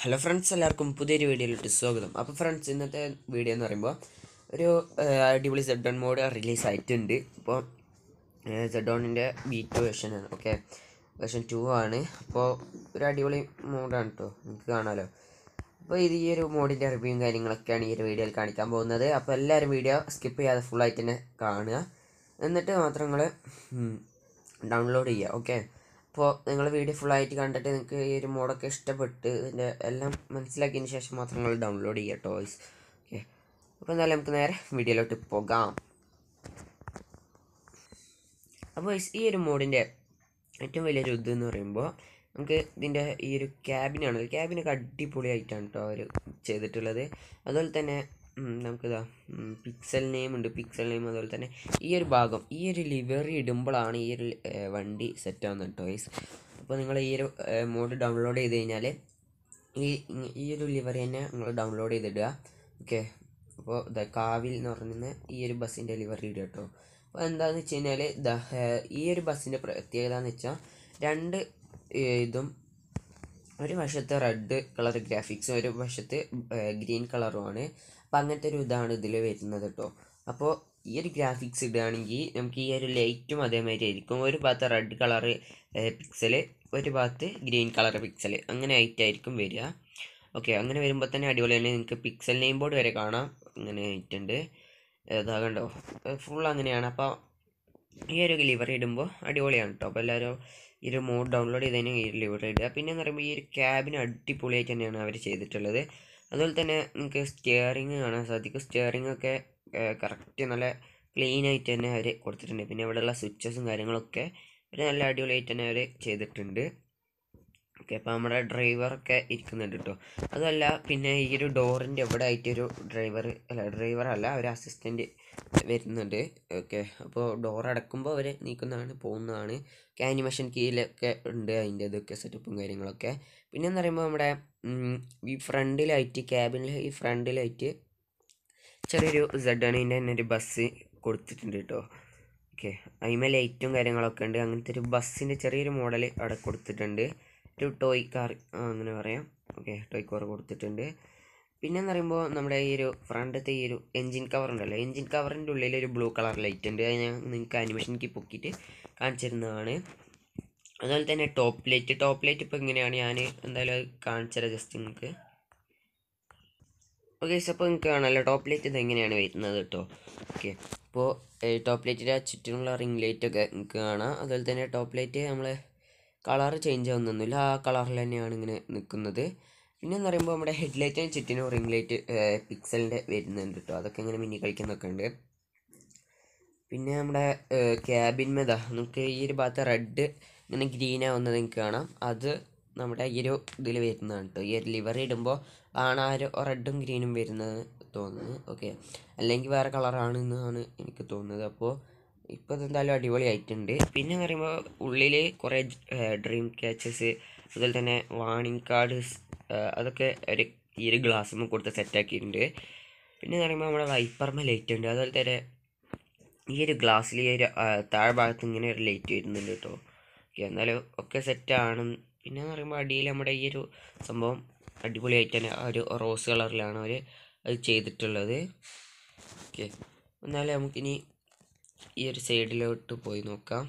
hello friends എല്ലാവർക്കും പുതിയൊരു വീഡിയോയിലോട്ട് സ്വാഗതം അപ്പോൾ ഫ്രണ്ട്സ് ഇന്നത്തെ വീഡിയോ എന്ന് പറയുമ്പോൾ ഒരു ആ, അടിപൊളി സെഡ് ഓൺ മോഡ് റിലീസ് ആയിട്ടുണ്ട് ഇപ്പോൾ സെഡ് ഓണിൻ്റെ ബി ടു വേർഷൻ ആണ് ഓക്കെ വേർഷൻ ടു ആണ് അപ്പോൾ ഒരു അടിപൊളി മോഡാണ് കേട്ടോ നിങ്ങൾക്ക് കാണാമല്ലോ അപ്പോൾ ഇത് ഈ ഒരു മോഡിൻ്റെ റിവ്യൂവും കാര്യങ്ങളൊക്കെയാണ് ഈ ഒരു വീഡിയോയിൽ കാണിക്കാൻ പോകുന്നത് അപ്പോൾ എല്ലാവരും വീഡിയോ സ്കിപ്പ് ചെയ്യാതെ ഫുള്ളായിട്ട് തന്നെ കാണുക എന്നിട്ട് മാത്രം നിങ്ങൾ ഡൗൺലോഡ് ചെയ്യുക ഓക്കെ അപ്പോൾ നിങ്ങൾ വീഡിയോ ഫുള്ളായിട്ട് കണ്ടിട്ട് നിങ്ങൾക്ക് ഈ ഒരു മോഡൊക്കെ ഇഷ്ടപ്പെട്ട് ഇതിൻ്റെ എല്ലാം മനസ്സിലാക്കിയതിന് ശേഷം മാത്രം നിങ്ങൾ ഡൗൺലോഡ് ചെയ്യുക ടോയ്സ് ഓക്കെ അപ്പോൾ എന്തായാലും നമുക്ക് നേരെ വീഡിയോയിലോട്ട് പോകാം അപ്പോൾ ഈ ഒരു മോഡിൻ്റെ ഏറ്റവും വലിയൊരു ഇത് എന്ന് പറയുമ്പോൾ നമുക്ക് ഇതിൻ്റെ ഈ ഒരു ക്യാബിനാണ് ക്യാബിനൊക്കെ അടിപൊളിയായിട്ടാണ് കേട്ടോ അവർ ചെയ്തിട്ടുള്ളത് അതുപോലെ തന്നെ ഉം, നമുക്കിതാ പിക്സൽ നെയിം ഉണ്ട് പിക്സൽ നെയിം അതുപോലെ തന്നെ ഈ ഒരു ഭാഗം ഈ ഒരു ലിവറി ഇടുമ്പോഴാണ് ഈ ഒരു ഏർ, വണ്ടി സെറ്റ് ആവുന്നത് കേട്ടോ ഗൈസ് അപ്പോൾ നിങ്ങൾ ഈ ഒരു മോഡ് ഡൗൺലോഡ് ചെയ്ത് കഴിഞ്ഞാൽ ഈ ഈ ഒരു ലിവറി തന്നെ നിങ്ങൾ ഡൗൺലോഡ് ചെയ്തിടുക ഓക്കെ അപ്പോൾ ഇതാ കാവിൽ എന്ന് പറയുന്ന ഈ ഒരു ബസ്സിൻ്റെ ലിവറി ഇടുക കേട്ടോ അപ്പോൾ എന്താണെന്ന് വെച്ച് കഴിഞ്ഞാൽ ദാ ഏർ, ഈ ഒരു ബസ്സിൻ്റെ പ്രത്യേകത എന്ന് വെച്ചാൽ രണ്ട് ഏർ, ഇതും ഒരു വശത്ത് റെഡ് കളർ ഗ്രാഫിക്സും ഒരു വശത്ത് ഗ്രീൻ കളറുമാണ് അപ്പം അങ്ങനത്തെ ഒരു ഇതാണ് ഇതിൽ വരുന്നത് കേട്ടോ അപ്പോൾ ഈ ഒരു ഗ്രാഫിക്സ് ഇടുകയാണെങ്കിൽ നമുക്ക് ഈ ഒരു ലൈറ്റും അതേമാതിരി ആയിരിക്കും ഒരു ഭാഗത്ത് റെഡ് കളറ് പിക്സൽ ഒരു ഭാഗത്ത് ഗ്രീൻ കളർ പിക്സൽ അങ്ങനെ ആയിട്ടായിരിക്കും വരിക ഓക്കെ അങ്ങനെ വരുമ്പോൾ തന്നെ അടിപൊളി തന്നെ നിങ്ങൾക്ക് പിക്സൽ നെയിം ബോർഡ് വരെ കാണാം അങ്ങനെ ആയിട്ടുണ്ട് ഇതാ കണ്ടോ ഫുൾ അങ്ങനെയാണ് അപ്പോൾ ഈ ഒരു ലിവർ ഇടുമ്പോൾ അടിപൊളിയാണ് കേട്ടോ അപ്പോൾ എല്ലാവരും ഈ ഒരു മോഡ് ഡൗൺലോഡ് ചെയ്തതിന് ഈ ഒരു ലിവർ ഇടുക പിന്നെ എന്ന് പറയുമ്പോൾ ഈ ഒരു ക്യാബിന് അടിപൊളിയായിട്ട് തന്നെയാണ് അവർ ചെയ്തിട്ടുള്ളത് അതുപോലെ തന്നെ നിങ്ങൾക്ക് സ്റ്റിയറിങ് കാണാൻ സാധിക്കും സ്റ്റിയറിംഗ് ഒക്കെ കറക്റ്റ് നല്ല ക്ലീൻ ആയിട്ട് തന്നെ അവർ കൊടുത്തിട്ടുണ്ട് പിന്നെ ഇവിടെയുള്ള സ്വിച്ചസും കാര്യങ്ങളൊക്കെ ഒരു നല്ല അടിപൊളിയായിട്ട് തന്നെ അവർ ചെയ്തിട്ടുണ്ട് ഓക്കെ അപ്പോൾ നമ്മുടെ ഡ്രൈവറൊക്കെ ഇരിക്കുന്നുണ്ട് കേട്ടോ അതല്ല പിന്നെ ഈ ഒരു ഡോറിൻ്റെ ഇവിടെ ആയിട്ടൊരു ഡ്രൈവർ അല്ല ഡ്രൈവർ അല്ല ഒരു അസിസ്റ്റൻറ്റ് വരുന്നുണ്ട് ഓക്കെ അപ്പോൾ ഡോർ അടക്കുമ്പോൾ അവർ നീക്കുന്നതാണ് പോകുന്നതാണ് ഒക്കെ ആനിമേഷൻ കീയിലൊക്കെ ഉണ്ട് അതിൻ്റെ ഇതൊക്കെ സെറ്റപ്പും കാര്യങ്ങളൊക്കെ പിന്നെ എന്ന് പറയുമ്പോൾ നമ്മുടെ ഉം, ഈ ഫ്രണ്ടിലായിട്ട് ക്യാബിനിൽ ഈ ഫ്രണ്ടിലായിട്ട് ചെറിയൊരു സെഡ് അണിൻ്റെ തന്നെ ഒരു ബസ് കൊടുത്തിട്ടുണ്ട് കേട്ടോ ഓക്കെ അതിമേ ലൈറ്റും കാര്യങ്ങളൊക്കെ ഉണ്ട് അങ്ങനത്തെ ഒരു ബസ്സിൻ്റെ ചെറിയൊരു മോഡൽ അവിടെ കൊടുത്തിട്ടുണ്ട് ഒരു ടോയ് കാർ അങ്ങനെ പറയാം ഓക്കെ ടോയ് കാർ കൊടുത്തിട്ടുണ്ട് പിന്നെ എന്ന് പറയുമ്പോൾ നമ്മുടെ ഈ ഒരു ഫ്രണ്ടത്തെ ഈ ഒരു എൻജിൻ കവർ ഉണ്ടല്ലോ എൻജിൻ കവറിൻ്റെ ഉള്ളിൽ ഒരു ബ്ലൂ കളർ ലൈറ്റ് ഉണ്ട് അത് ഞാൻ നിങ്ങൾക്ക് ആനിമേഷനിലേക്ക് പൊക്കിയിട്ട് കാണിച്ചു തരുന്നതാണ് അതുപോലെ തന്നെ ടോപ്പ് ലൈറ്റ് ടോപ്പ് ലൈറ്റ് ഇപ്പോൾ എങ്ങനെയാണ് ഞാൻ എന്തായാലും അത് കാണിച്ചു തരാം ജസ്റ്റ് നിങ്ങൾക്ക് ഓക്കെ അപ്പോൾ നിങ്ങൾക്ക് കാണാമല്ലോ ടോപ്പ് ലൈറ്റ് ഇത് എങ്ങനെയാണ് വരുന്നത് കേട്ടോ ഓക്കെ അപ്പോൾ ടോപ്പ് ലൈറ്റിൻ്റെ ചുറ്റിനുള്ള റിംഗ് ലൈറ്റ് ഒക്കെ നിങ്ങൾക്ക് കാണാം അതുപോലെ തന്നെ ടോപ്പ് ലൈറ്റ് നമ്മൾ കളർ ചേഞ്ച് ആവുന്നൊന്നുമില്ല ആ കളറിൽ തന്നെയാണ് ഇങ്ങനെ നിൽക്കുന്നത് പിന്നെ എന്ന് പറയുമ്പോൾ നമ്മുടെ ഹെഡ് ലൈറ്റിന് ചുറ്റിനും റിംഗ് ലൈറ്റ് പിക്സലിൻ്റെ വരുന്നുണ്ട് കേട്ടോ അതൊക്കെ ഇങ്ങനെ മിന്നി കളിക്കുന്നൊക്കെ ഉണ്ട് പിന്നെ നമ്മുടെ ക്യാബിന്മേതാ നമുക്ക് ഈ ഒരു ഭാഗത്ത് റെഡ് ഇങ്ങനെ ഗ്രീൻ ആവുന്നത് നിങ്ങൾക്ക് കാണാം അത് നമ്മുടെ ഈ ഒരു ഇതിൽ വരുന്നതാണ് കേട്ടോ ഈ ഒരു ലിവർ ഇടുമ്പോൾ ആണ് ആ ഒരു റെഡും ഗ്രീനും വരുന്നത് തോന്നുന്നു ഓക്കെ അല്ലെങ്കിൽ വേറെ കളറാണ് എന്നാണ് എനിക്ക് തോന്നുന്നത് അപ്പോൾ ഇപ്പോൾ ഇതെന്തായാലും അടിപൊളിയായിട്ടുണ്ട് പിന്നെ എന്ന് പറയുമ്പോൾ ഉള്ളിൽ കുറേ ഡ്രീം ക്യാച്ചസ് അതുപോലെ തന്നെ വാണിംഗ് കാർഡ് അതൊക്കെ ഒരു ഈ ഒരു ഗ്ലാസ്സുമ്പോൾ കൊടുത്ത് സെറ്റാക്കിയിട്ടുണ്ട് പിന്നെ എന്ന് പറയുമ്പോൾ നമ്മുടെ വൈപ്പർമ ലൈറ്റ് ഉണ്ട് അതുപോലെ തന്നെ ഈ ഒരു ഗ്ലാസ്സിൽ ഈ ഒരു ആ, താഴ്ഭാഗത്ത് ഇങ്ങനെ ഒരു ലൈറ്റ് വരുന്നുണ്ട് കേട്ടോ ഓക്കെ എന്നാലും ഒക്കെ സെറ്റാണ് പിന്നെ എന്ന് പറയുമ്പോൾ അടിയിൽ നമ്മുടെ ഈ ഒരു സംഭവം അടിപൊളിയായിട്ട് തന്നെ ആ ഒരു റോസ് കളറിലാണ് അവർ അത് ചെയ്തിട്ടുള്ളത് ഓക്കെ എന്നാലും നമുക്കിനി ഈ ഒരു സൈഡിലോട്ട് പോയി നോക്കാം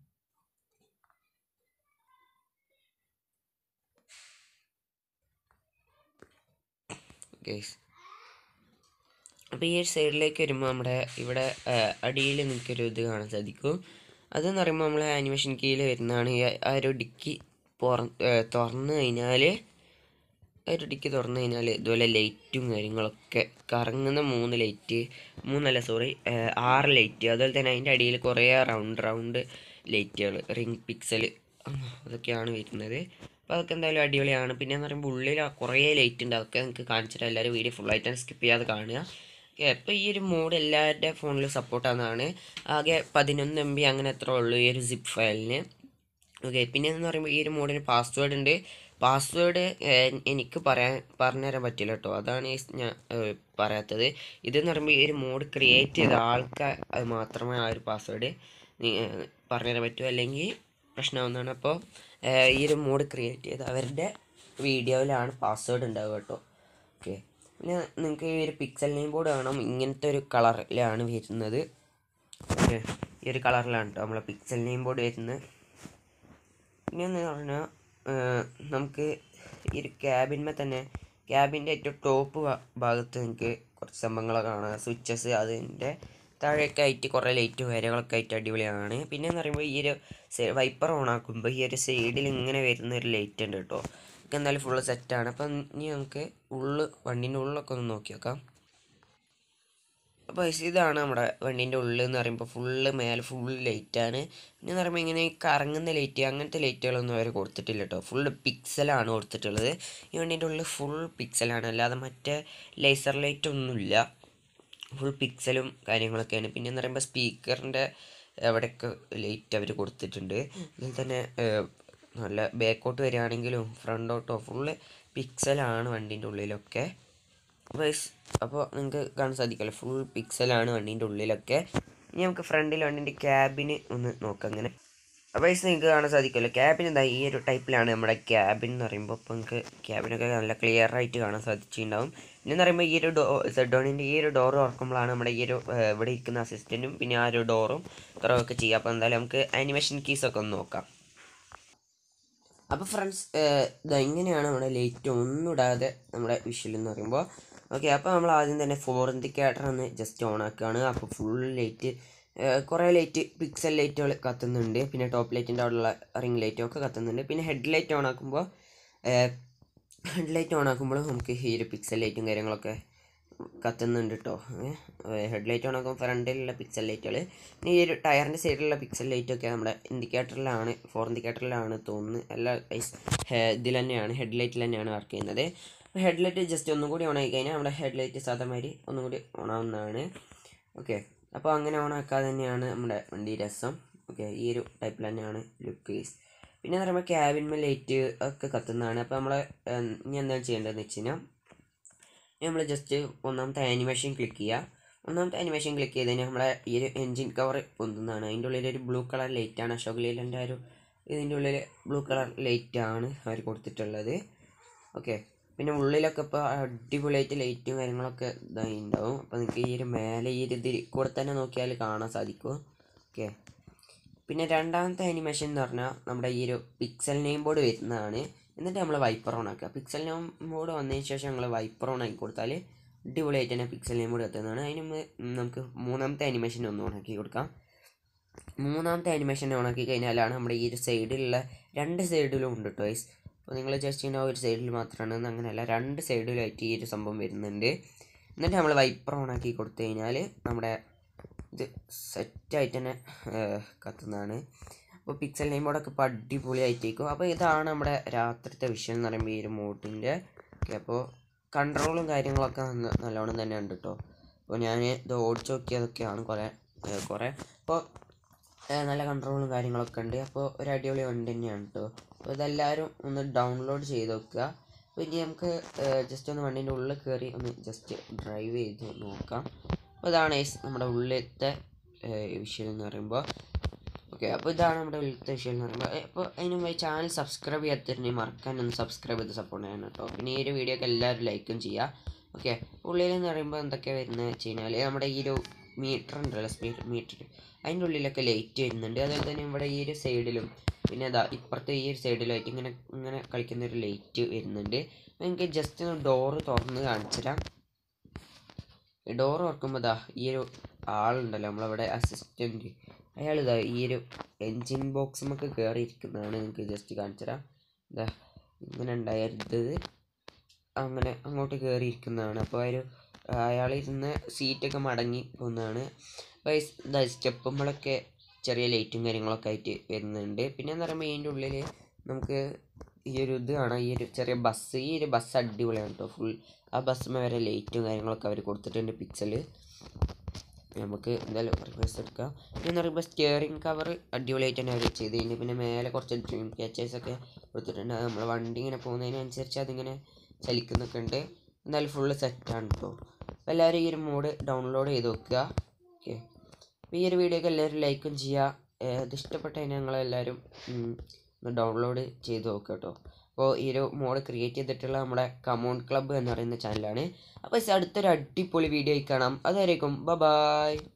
ഓക്കെ അപ്പോൾ ഈ ഒരു സൈഡിലേക്ക് വരുമ്പോൾ നമ്മുടെ ഇവിടെ അടിയിൽ നിൽക്കൊരു ഇത് കാണാൻ സാധിക്കും അതെന്ന് പറയുമ്പോൾ നമ്മൾ ആനിമേഷൻ കീയിൽ വരുന്നതാണ് ഈ ആ ഒരു ഡിക്കി പുറ തുറന്നു കഴിഞ്ഞാൽ ആ ഒരു ഡിക്കി തുറന്നു കഴിഞ്ഞാൽ ഇതുപോലെ ലൈറ്റും കാര്യങ്ങളൊക്കെ കറങ്ങുന്ന മൂന്ന് ലൈറ്റ് മൂന്നല്ല സോറി ആറ് ലൈറ്റ് അതുപോലെ തന്നെ അതിൻ്റെ അടിയിൽ കുറേ റൗണ്ട് റൗണ്ട് ലൈറ്റുകൾ റിംഗ് പിക്സൽ അതൊക്കെയാണ് വരുന്നത് അപ്പോൾ അതൊക്കെ എന്തായാലും അടിപൊളിയാണ് പിന്നെ എന്ന് പറയുമ്പോൾ ഉള്ളിൽ കുറേ ലൈറ്റ് ഉണ്ട് അതൊക്കെ നിങ്ങൾക്ക് കാണിച്ചിട്ട് എല്ലാവരും വീഡിയോ ഫുള്ളായിട്ട് സ്കിപ്പ് ചെയ്യാതെ കാണുക ഓക്കെ അപ്പോൾ ഈ ഒരു മോഡ് എല്ലാവരുടെ ഫോണിലും സപ്പോർട്ടാകുന്നതാണ് ആകെ പതിനൊന്ന് എം ബി അങ്ങനെ എത്ര ഉള്ളൂ ഈ ഒരു സിപ്പ് ഫയലിന് ഓക്കെ പിന്നെ എന്ന് പറയുമ്പോൾ ഈ ഒരു മോഡിന് പാസ്വേഡ് ഉണ്ട് പാസ്വേഡ് എനിക്ക് പറയാൻ പറഞ്ഞുതരാൻ പറ്റില്ല കേട്ടോ അതാണ് ഈ ഞാൻ ഏഹ്, പറയാത്തത് ഇതെന്ന് പറയുമ്പോൾ ഈ ഒരു മോഡ് ക്രിയേറ്റ് ചെയ്ത ആൾക്ക് അത് മാത്രമേ ആ ഒരു പാസ്വേഡ് പറഞ്ഞുതരാൻ പറ്റൂ അല്ലെങ്കിൽ പ്രശ്നമാവുന്നതാണ് അപ്പോൾ ഈ ഒരു മോഡ് ക്രിയേറ്റ് ചെയ്ത അവരുടെ വീഡിയോയിലാണ് പാസ്വേഡ് ഉണ്ടാവുക കേട്ടോ ഓക്കെ പിന്നെ നിങ്ങൾക്ക് ഈ ഒരു പിക്സൽ നെയിം ബോർഡ് കാണാം ഇങ്ങനത്തെ ഒരു കളറിലാണ് വരുന്നത് ഓക്കെ ഈ ഒരു കളറിലാണ് കേട്ടോ നമ്മളെ പിക്സൽ നെയിം ബോർഡ് വരുന്നത് പിന്നെ എന്ന് പറഞ്ഞാൽ നമുക്ക് ഈ ഒരു ക്യാബിന്മേൽ തന്നെ ക്യാബിൻ്റെ ഏറ്റവും ടോപ്പ് ഭാഗത്ത് നിങ്ങൾക്ക് കുറച്ച് സംഭവങ്ങളൊക്കെ കാണാം സ്വിച്ചസ് അതിൻ്റെ താഴെയൊക്കെ ആയിട്ട് കുറേ ലൈറ്റ് വരകളൊക്കെ ആയിട്ട് അടിപൊളിയാണ് പിന്നെ എന്ന് പറയുമ്പോൾ ഈ ഒരു വൈപ്പർ ഓൺ ആക്കുമ്പോൾ ഈ ഒരു സൈഡിൽ ഇങ്ങനെ വരുന്ന ഒരു ലൈറ്റ് ഉണ്ട് കേട്ടോ ഒക്കെ എന്തായാലും ഫുള്ള് സെറ്റാണ് അപ്പം ഇനി നമുക്ക് ഉള്ളു വണ്ടീൻ്റെ ഉള്ളൊക്കെ ഒന്ന് നോക്കി നോക്കാം അപ്പോൾ ഇതാണ് നമ്മുടെ വണ്ടീൻ്റെ ഉള്ളിൽ എന്ന് പറയുമ്പോൾ ഫുള്ള് മേലെ ഫുൾ ലൈറ്റാണ് പിന്നെ എന്ന് പറയുമ്പോൾ ഇങ്ങനെ ഈ കറങ്ങുന്ന ലൈറ്റ് അങ്ങനത്തെ ലൈറ്റുകളൊന്നും അവർ കൊടുത്തിട്ടില്ല കേട്ടോ ഫുള്ള് പിക്സലാണ് കൊടുത്തിട്ടുള്ളത് ഈ വണ്ടീൻ്റെ ഉള്ളിൽ ഫുൾ പിക്സലാണ് അല്ലാതെ മറ്റേ ലേസർ ലൈറ്റ് ഒന്നുമില്ല ഫുൾ പിക്സലും കാര്യങ്ങളൊക്കെയാണ് പിന്നെ എന്ന് പറയുമ്പോൾ സ്പീക്കറിൻ്റെ അവിടെയൊക്കെ ലൈറ്റ് അവർ കൊടുത്തിട്ടുണ്ട് അതിൽ തന്നെ ഏഹ്, നല്ല ബാക്കോട്ട് വരികയാണെങ്കിലും ഫ്രണ്ടോട്ടോ ഫുള്ള് പിക്സലാണ് വണ്ടീൻ്റെ ഉള്ളിലൊക്കെ വൈസ് അപ്പോൾ നിങ്ങൾക്ക് കാണാൻ സാധിക്കുമല്ലോ ഫുൾ പിക്സലാണ് വണ്ടീൻ്റെ ഉള്ളിലൊക്കെ ഇനി നമുക്ക് ഫ്രണ്ടിൽ വണ്ടീൻ്റെ ക്യാബിന് ഒന്ന് നോക്കാം അങ്ങനെ വൈസ് നിങ്ങൾക്ക് കാണാൻ സാധിക്കുമല്ലോ ക്യാബിൻ എന്താ ഈ ഒരു ടൈപ്പിലാണ് നമ്മുടെ ക്യാബിൻ എന്ന് പറയുമ്പോൾ ഇപ്പോൾ നിങ്ങൾക്ക് ക്യാബിനൊക്കെ നല്ല ക്ലിയർ ആയിട്ട് കാണാൻ സാധിച്ചിട്ടുണ്ടാവും പിന്നെ എന്ന് പറയുമ്പോൾ ഈ ഒരു ഡോ സെഡോണിൻ്റെ ഈ ഒരു ഡോർ തുറക്കുമ്പോഴാണ് നമ്മുടെ ഈ ഒരു ഏഹ്, ഇവിടെ ഇരിക്കുന്ന അസിസ്റ്റൻറ്റും പിന്നെ ആ ഒരു ഡോറും തുറവൊക്കെ ചെയ്യുക അപ്പോൾ എന്തായാലും നമുക്ക് ആനിമേഷൻ കീസൊക്കെ ഒന്ന് നോക്കാം അപ്പോൾ ഫ്രണ്ട്സ് ഇതാ ഇങ്ങനെയാണ് നമ്മുടെ ലൈറ്റ് ഒന്നും ഇടാതെ നമ്മുടെ വിഷ്വൽ എന്ന് പറയുമ്പോൾ ഓക്കെ അപ്പോൾ നമ്മൾ ആദ്യം തന്നെ ഫോർ ഇൻഡിക്കേറ്റർ ഒന്ന് ജസ്റ്റ് ഓൺ ആക്കുകയാണ് അപ്പോൾ ഫുൾ ലൈറ്റ് കുറേ ലൈറ്റ് പിക്സൽ ലൈറ്റുകൾ കത്തുന്നുണ്ട് പിന്നെ ടോപ്പ് ലൈറ്റിൻ്റെ അവിടെയുള്ള റിംഗ് ലൈറ്റും ഒക്കെ കത്തുന്നുണ്ട് പിന്നെ ഹെഡ് ലൈറ്റ് ഓൺ ആക്കുമ്പോൾ ഹെഡ് ലൈറ്റ് ഓൺ ആക്കുമ്പോൾ നമുക്ക് ഈ ഒരു പിക്സൽ ലൈറ്റും കാര്യങ്ങളൊക്കെ കത്തുന്നുണ്ട് കേട്ടോ ഹെഡ് ലൈറ്റ് ഓൺ ആക്കുമ്പോൾ ഫ്രണ്ടിലുള്ള പിക്സൽ ലൈറ്റുകൾ പിന്നെ ഈ ഒരു ടയറിൻ്റെ സൈഡിലുള്ള പിക്സൽ ലൈറ്റൊക്കെ നമ്മുടെ ഇൻഡിക്കേറ്ററിലാണ് ഫോർ ഇൻഡിക്കേറ്ററിലാണ് തോന്നുന്നു എല്ലാ ഇതിൽ തന്നെയാണ് ഹെഡ് ലൈറ്റിൽ തന്നെയാണ് വർക്ക് ചെയ്യുന്നത് ഹെഡ് ലൈറ്റ് ജസ്റ്റ് ഒന്നും കൂടി ഓൺ ആയി കഴിഞ്ഞാൽ നമ്മുടെ ഹെഡ് ലൈറ്റ് സാധാ മാതിരി ഒന്നും കൂടി ഓൺ ആവുന്നതാണ് ഓക്കെ അപ്പോൾ അങ്ങനെ ഓൺ ആക്കാതെ തന്നെയാണ് നമ്മുടെ വണ്ടി രസം ഓക്കെ ഈ ഒരു ടൈപ്പിൽ തന്നെയാണ് ലുക്ക് പിന്നെ എന്ന് പറയുമ്പോൾ ക്യാബിന്മേൽ ലൈറ്റ് ഒക്കെ കത്തുന്നതാണ് അപ്പോൾ നമ്മൾ ഇനി എന്താണ് ചെയ്യേണ്ടതെന്ന് വെച്ച് കഴിഞ്ഞാൽ നമ്മൾ ജസ്റ്റ് ഒന്നാമത്തെ ആനിമേഷൻ ക്ലിക്ക് ചെയ്യുക ഒന്നാമത്തെ ആനിമേഷൻ ക്ലിക്ക് ചെയ്ത് കഴിഞ്ഞാൽ നമ്മളെ ഈ ഒരു എൻജിൻ കവർ പൊന്തുന്നതാണ് അതിൻ്റെ ഉള്ളിൽ ഒരു ബ്ലൂ കളർ ലൈറ്റാണ് അശോക് ലീലൻ്റെ ഒരു ഇതിൻ്റെ ഉള്ളിൽ ബ്ലൂ കളർ ലൈറ്റാണ് അവർ കൊടുത്തിട്ടുള്ളത് ഓക്കെ പിന്നെ ഉള്ളിലൊക്കെ ഇപ്പോൾ അടിപൊളിയായിട്ട് ലൈറ്റും കാര്യങ്ങളൊക്കെ ഇതായി ഉണ്ടാവും അപ്പോൾ നിങ്ങൾക്ക് ഈ ഒരു മേലെ ഈ ഒരു ഇതിൽ കൂടെ തന്നെ നോക്കിയാൽ കാണാൻ സാധിക്കും ഓക്കെ പിന്നെ രണ്ടാമത്തെ ആനിമേഷൻ എന്ന് പറഞ്ഞാൽ നമ്മുടെ ഈ ഒരു പിക്സൽ നെയിം ബോർഡ് വരുന്നതാണ് എന്നിട്ട് നമ്മൾ വൈപ്പർ ഓൺ ആക്കുക പിക്സൽ നെയിം ബോർഡ് വന്നതിന് ശേഷം നമ്മൾ വൈപ്പർ ഓൺ ആക്കി കൊടുത്താൽ അടിപൊളിയായിട്ട് തന്നെ പിക്സൽ നെയിം ബോർഡ് എത്തുന്നതാണ് അതിന് മുമ്പ് നമുക്ക് മൂന്നാമത്തെ ആനിമേഷൻ ഒന്ന് ഓൺ ആക്കി കൊടുക്കാം മൂന്നാമത്തെ ആനിമേഷൻ ഓൺ ആക്കി കഴിഞ്ഞാലാണ് നമ്മുടെ ഈ ഒരു സൈഡിലുള്ള രണ്ട് സൈഡിലും ഉണ്ട് കേട്ടോ ഗൈസ് അപ്പോൾ നിങ്ങൾ ജസ്റ്റ് ഇങ്ങനെ ഒരു സൈഡിൽ മാത്രമാണ് അങ്ങനെയല്ല രണ്ട് സൈഡിലായിട്ട് ഈ ഒരു സംഭവം വരുന്നുണ്ട് എന്നിട്ട് നമ്മൾ വൈപ്പർ ഓൺ ആക്കി കൊടുത്തു കഴിഞ്ഞാൽ നമ്മുടെ ഇത് സെറ്റായിട്ട് തന്നെ ഏഹ്, കത്തുന്നതാണ് അപ്പോൾ പിക്സൽ നെയിം ബോർഡൊക്കെ ഇപ്പോൾ അടിപൊളിയായിട്ടേക്കും അപ്പോൾ ഇതാണ് നമ്മുടെ രാത്രിത്തെ വിഷയം എന്ന് പറയുമ്പോൾ ഈ ഒരു മോട്ടിൻ്റെ ഓക്കെ അപ്പോൾ കൺട്രോളും കാര്യങ്ങളൊക്കെ നല്ല- നല്ലോണം തന്നെ ഉണ്ട് കേട്ടോ അപ്പോൾ ഞാൻ ഇത് ഓടിച്ച് നോക്കിയതൊക്കെയാണ് കുറേ ഏഹ്, കുറേ അപ്പോൾ ഏഹ്, നല്ല കൺട്രോളും കാര്യങ്ങളൊക്കെ ഉണ്ട് അപ്പോൾ ഒരു അടിപൊളി വണ്ടി തന്നെയാണ് കേട്ടോ അപ്പോൾ ഇതെല്ലാവരും ഒന്ന് ഡൗൺലോഡ് ചെയ്ത് നോക്കുക അപ്പോൾ ഇനി നമുക്ക് ജസ്റ്റ് ഒന്ന് വണ്ടീൻ്റെ ഉള്ളിൽ കയറി ഒന്ന് ജസ്റ്റ് ഡ്രൈവ് ചെയ്ത് നോക്കാം അപ്പോൾ ഇതാണ് guys നമ്മുടെ ഉള്ളിലത്തെ വിഷയം എന്ന് പറയുമ്പോൾ ഓക്കെ അപ്പോൾ ഇതാണ് നമ്മുടെ ഉള്ളിലത്തെ വിഷയം എന്ന് പറയുമ്പോൾ അപ്പോൾ അതിന് മുമ്പ് ചാനൽ സബ്സ്ക്രൈബ് ചെയ്യാത്തിരുന്നെങ്കിൽ മറക്കാൻ ഒന്ന് സബ്സ്ക്രൈബ് ചെയ്ത് സപ്പോർട്ട് ചെയ്യണം കേട്ടോ പിന്നെ ഈ ഒരു വീഡിയോ ഒക്കെ എല്ലാവരും ലൈക്കും ചെയ്യുക ഓക്കെ ഉള്ളിൽ എന്ന് പറയുമ്പോൾ എന്തൊക്കെയാണ് വരുന്നത് വെച്ച് കഴിഞ്ഞാൽ നമ്മുടെ ഈ ഒരു മീറ്റർ ഉണ്ടല്ലോ സ്പീഡ് മീറ്റർ അതിൻ്റെ ഉള്ളിലൊക്കെ ലൈറ്റ് വരുന്നുണ്ട് അതുപോലെ തന്നെ ഇവിടെ ഈ ഒരു സൈഡിലും പിന്നെ അതാ ഇപ്പുറത്തെ ഈ ഒരു സൈഡിലായിട്ട് ഇങ്ങനെ ഇങ്ങനെ കളിക്കുന്ന ഒരു ലൈറ്റ് വരുന്നുണ്ട് അപ്പോൾ എനിക്ക് ജസ്റ്റ് ഒന്ന് ഡോറ് തുറന്ന് കാണിച്ചുതരാം ഡോർ തുറക്കുമ്പോൾ ഇതാ ഈ ഒരു ആളുണ്ടല്ലോ നമ്മളവിടെ അസിസ്റ്റൻറ്റ് അയാൾ ഇതാ ഈ ഒരു എൻജിൻ ബോക്സുമൊക്കെ കയറി ഇരിക്കുന്നതാണ് നിങ്ങൾക്ക് ജസ്റ്റ് കാണിച്ചുതരാം ഇതാ ഇങ്ങനെ ഉണ്ടായിരുന്നത് അങ്ങനെ അങ്ങോട്ട് കയറി ഇരിക്കുന്നതാണ് അപ്പോൾ ആ ഒരു അയാൾ ഇരുന്ന് സീറ്റൊക്കെ മടങ്ങി പോകുന്നതാണ് അപ്പോൾ ഇതാ സ്റ്റെപ്പുമ്പോഴൊക്കെ ചെറിയ ലൈറ്റും കാര്യങ്ങളൊക്കെ ആയിട്ട് വരുന്നുണ്ട് പിന്നെ എന്ന് പറയുമ്പോൾ ഇതിൻ്റെ ഉള്ളിൽ നമുക്ക് ഈ ഒരു ഇത് കാണാം ഈ ഒരു ചെറിയ ബസ് ഈ ഒരു ബസ് അടിപൊളിയാണ് കേട്ടോ ഫുൾ ആ ബസ്സിന് വരെ ലൈറ്റും കാര്യങ്ങളൊക്കെ അവർ കൊടുത്തിട്ടുണ്ട് പിക്സൽ നമുക്ക് എന്തായാലും റിക്വസ്റ്റ് എടുക്കാം പിന്നെ എന്ന് പറയുമ്പോൾ സ്റ്റിയറിംഗ് കവർ അടിപൊളിയായിട്ട് തന്നെ അവർ ചെയ്തിട്ടുണ്ട് പിന്നെ മേലെ കുറച്ച് ഡ്രീം ക്യാച്ചേഴ്സൊക്കെ കൊടുത്തിട്ടുണ്ട് അത് നമ്മൾ വണ്ടി ഇങ്ങനെ പോകുന്നതിനനുസരിച്ച് അതിങ്ങനെ ചലിക്കുന്നൊക്കെ ഉണ്ട് എന്തായാലും ഫുള്ള് സെറ്റാണ് കേട്ടോ അപ്പോൾ എല്ലാവരും ഈ ഒരു മോഡ് ഡൗൺലോഡ് ചെയ്ത് വെക്കുക ഓക്കെ അപ്പോൾ ഈ ഒരു വീഡിയോ ഒക്കെ എല്ലാവരും ലൈക്കും ചെയ്യുക ഏഹ് ഇത് ഇഷ്ടപ്പെട്ട ഞങ്ങളെല്ലാവരും ഒന്ന് ഡൗൺലോഡ് ചെയ്ത് നോക്കുക കേട്ടോ അപ്പോൾ ഈ ഒരു മോഡ് ക്രിയേറ്റ് ചെയ്തിട്ടുള്ള നമ്മുടെ കമോൺ ക്ലബ്ബ് എന്ന് പറയുന്ന ചാനലാണ് അപ്പോൾ അടുത്തൊരു അടിപൊളി വീഡിയോ ആയി കാണാം അതുവരേക്കും ബ ബായ്